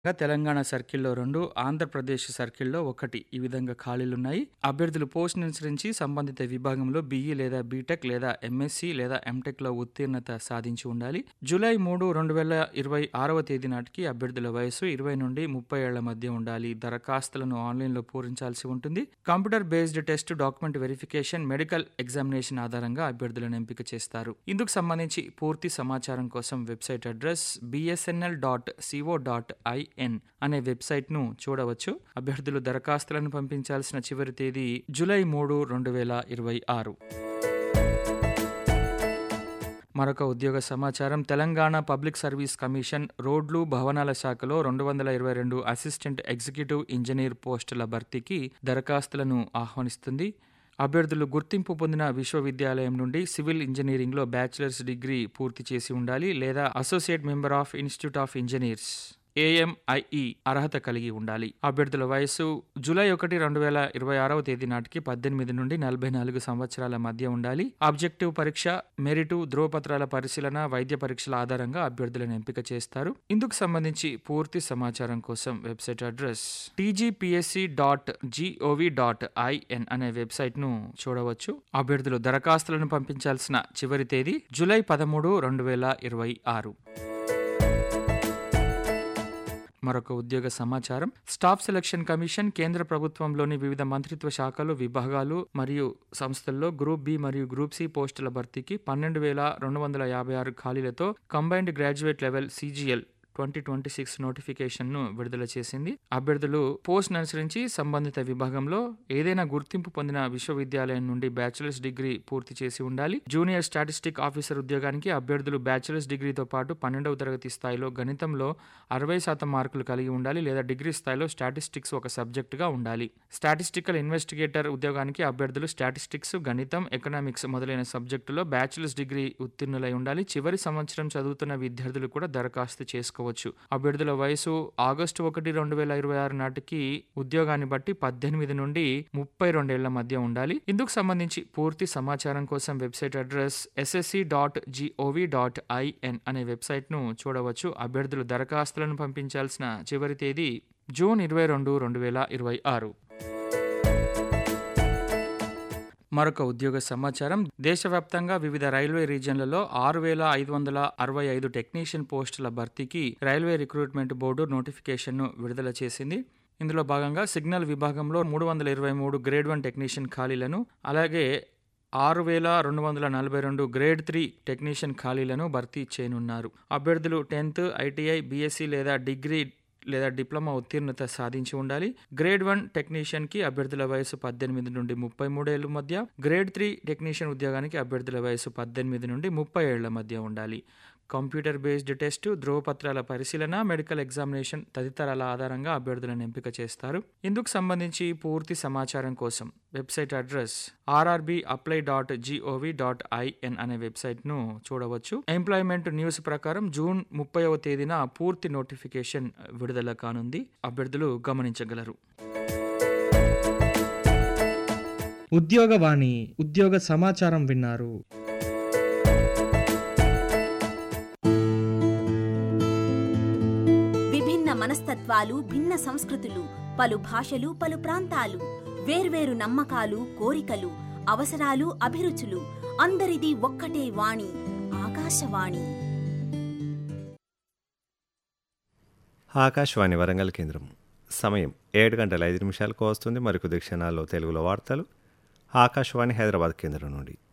గా తెలంగాణ సర్కిల్‌లో 2, ఆంధ్రప్రదేశ్ సర్కిల్‌లో 1 ఈ విధంగా ఖాళీలున్నాయి. అభ్యర్థులు పోస్ట్‌ని అనుసరించి సంబంధిత విభాగంలో బీఈ లేదా బీటెక్ లేదా ఎంఎస్సీ లేదా ఎంటెక్‌లో ఉత్తీర్ణత సాధించి ఉండాలి. జూలై 3, 2026వ తేదీ నాటికి అభ్యర్థుల వయస్సు 20 నుండి 30 ఏళ్ల మధ్య ఉండాలి. దరఖాస్తులను ఆన్‌లైన్‌లో పూరించాల్సి ఉంటుంది. Computer based test, document verification, medical examination ఆధారంగా అభ్యర్థులను ఎంపిక చేస్తారు. ఇందుకు సంబంధించి పూర్తి సమాచారం కోసం website address BSNL dot co dot in అనే వెబ్‌సైట్‌ను చూడవచ్చు. అభ్యర్థులు దరఖాస్తులను పంపించాల్సిన చివరి తేదీ జూలై 3, 2026. మరొక ఉద్యోగ సమాచారం తెలంగాణ పబ్లిక్ సర్వీస్ కమిషన్ రోడ్లు, భవనాల శాఖలో 222 అసిస్టెంట్ ఎగ్జిక్యూటివ్ ఇంజినీర్ పోస్టుల భర్తీకి దరఖాస్తులను ఆహ్వానిస్తుంది. అభ్యర్థులు గుర్తింపు పొందిన విశ్వవిద్యాలయం నుండి సివిల్ ఇంజనీరింగ్‌లో బ్యాచిలర్స్ డిగ్రీ పూర్తి చేసి ఉండాలి లేదా associate member of institute of engineers AMIE అర్హత కలిగి ఉండాలి. అభ్యర్థుల వయస్సు జూలై 1, 2026వ తేదీ నాటికి 18 నుండి 44 సంవత్సరాల మధ్య ఉండాలి. ఆబ్జెక్టివ్ పరీక్ష, మెరిటు, ధ్రువపత్రాల పరిశీలన, వైద్య పరీక్షల ఆధారంగా అభ్యర్థులను ఎంపిక చేస్తారు. ఇందుకు సంబంధించి పూర్తి సమాచారం కోసం website address TGPSC dot gov dot in అనే వెబ్‌సైట్‌ను చూడవచ్చు. అభ్యర్థులు దరఖాస్తులను పంపించాల్సిన చివరి తేదీ జూలై 13, 2026. మరొక ఉద్యోగ సమాచారం స్టాఫ్ సెలక్షన్ కమిషన్ కేంద్ర ప్రభుత్వంలోని వివిధ మంత్రిత్వ శాఖలు, విభాగాలు మరియు సంస్థల్లో గ్రూప్ బి మరియు గ్రూప్ సి పోస్టుల భర్తీకి 12256 ఖాళీలతో కంబైన్డ్ గ్రాడ్యుయేట్ లెవెల్ సీజీఎల్ 2026 నోటిఫికేషన్‌ను విడుదల చేసింది. అభ్యర్థులు పోస్ట్‌ని అనుసరించి సంబంధిత విభాగంలో ఏదైనా గుర్తింపు పొందిన విశ్వవిద్యాలయం నుండి బ్యాచిలర్స్ డిగ్రీ పూర్తి చేసి ఉండాలి. జూనియర్ స్టాటిస్టిక్ ఆఫీసర్ ఉద్యోగానికి అభ్యర్థులు బ్యాచిలర్స్ డిగ్రీతో పాటు 12వ తరగతి స్థాయిలో గణితంలో 60% మార్కులు కలిగి ఉండాలి లేదా డిగ్రీ స్థాయిలో స్టాటిస్టిక్స్ ఒక సబ్జెక్టుగా ఉండాలి. స్టాటిస్టికల్ ఇన్వెస్టిగేటర్ ఉద్యోగానికి అభ్యర్థులు స్టాటిస్టిక్స్, గణితం, ఎకనామిక్స్ మొదలైన సబ్జెక్టులో బ్యాచిలర్స్ డిగ్రీ ఉత్తీర్ణులై ఉండాలి. చివరి సంవత్సరం చదువుతున్న విద్యార్థులు కూడా దరఖాస్తు చేసుకోవచ్చు. అభ్యర్థుల వయసు ఆగస్టు 1, 2026 నాటికి ఉద్యోగాన్ని బట్టి 18 నుండి 32 ఏళ్ల మధ్య ఉండాలి. ఇందుకు సంబంధించి పూర్తి సమాచారం కోసం website address SSC dot gov dot in అనే వెబ్‌సైట్‌ను చూడవచ్చు. అభ్యర్థులు దరఖాస్తులను పంపించాల్సిన చివరి తేదీ జూన్ 22, 2026. మరొక ఉద్యోగ సమాచారం దేశవ్యాప్తంగా వివిధ రైల్వే రీజియన్లలో 6565 టెక్నీషియన్ పోస్టుల భర్తీకి రైల్వే రిక్రూట్మెంట్ బోర్డు నోటిఫికేషన్‌ను విడుదల చేసింది. ఇందులో భాగంగా సిగ్నల్ విభాగంలో 323 గ్రేడ్ 1 టెక్నీషియన్ ఖాళీలను, అలాగే 6242 గ్రేడ్ 3 టెక్నీషియన్ ఖాళీలను భర్తీ చేయనున్నారు. అభ్యర్థులు 10థ్, ఐటీఐ, బీఎస్సీ లేదా డిగ్రీ లేదా డిప్లొమా ఉత్తీర్ణత సాధించి ఉండాలి. గ్రేడ్ 1 టెక్నీషియన్‌కి అభ్యర్థుల వయసు 18 నుండి 33 ఏళ్ల మధ్య, గ్రేడ్ 3 టెక్నీషియన్ ఉద్యోగానికి అభ్యర్థుల వయసు 18 నుండి 30 ఏళ్ల మధ్య ఉండాలి. కంప్యూటర్ బేస్డ్ టెస్ట్, ధ్రువపత్రాల పరిశీలన, మెడికల్ ఎగ్జామినేషన్ తదితరాల ఆధారంగా అభ్యర్థులను ఎంపిక చేస్తారు. ఇందుకు సంబంధించి పూర్తి సమాచారం కోసం website address RRB apply dot gov dot in అనే వెబ్‌సైట్‌ను చూడవచ్చు. ఎంప్లాయ్‌మెంట్ న్యూస్ ప్రకారం జూన్ 30వ తేదీన పూర్తి నోటిఫికేషన్ విడుదల కానుంది. అభ్యర్థులు గమనించగలరు. ఉద్యోగవాణి ఉద్యోగ సమాచారం విన్నారు. విభిన్న మనస్తత్వాలు, భిన్న సంస్కృతులు, పలు భాషలు, పలు ప్రాంతాలు, వేర్వేరు నమ్మకాలు, కోరికలు, అవసరాలు, అభిరుచులు అందరిది ఒక్కటే వాణి ఆకాశవాణి ఆకాశవాణి వరంగల్ కేంద్రం సమయం ఏడు గంటల ఐదు నిమిషాలకు వస్తుంది మరికొద్ది క్షణాల్లో తెలుగులో వార్తలు ఆకాశవాణి హైదరాబాద్ కేంద్రం నుండి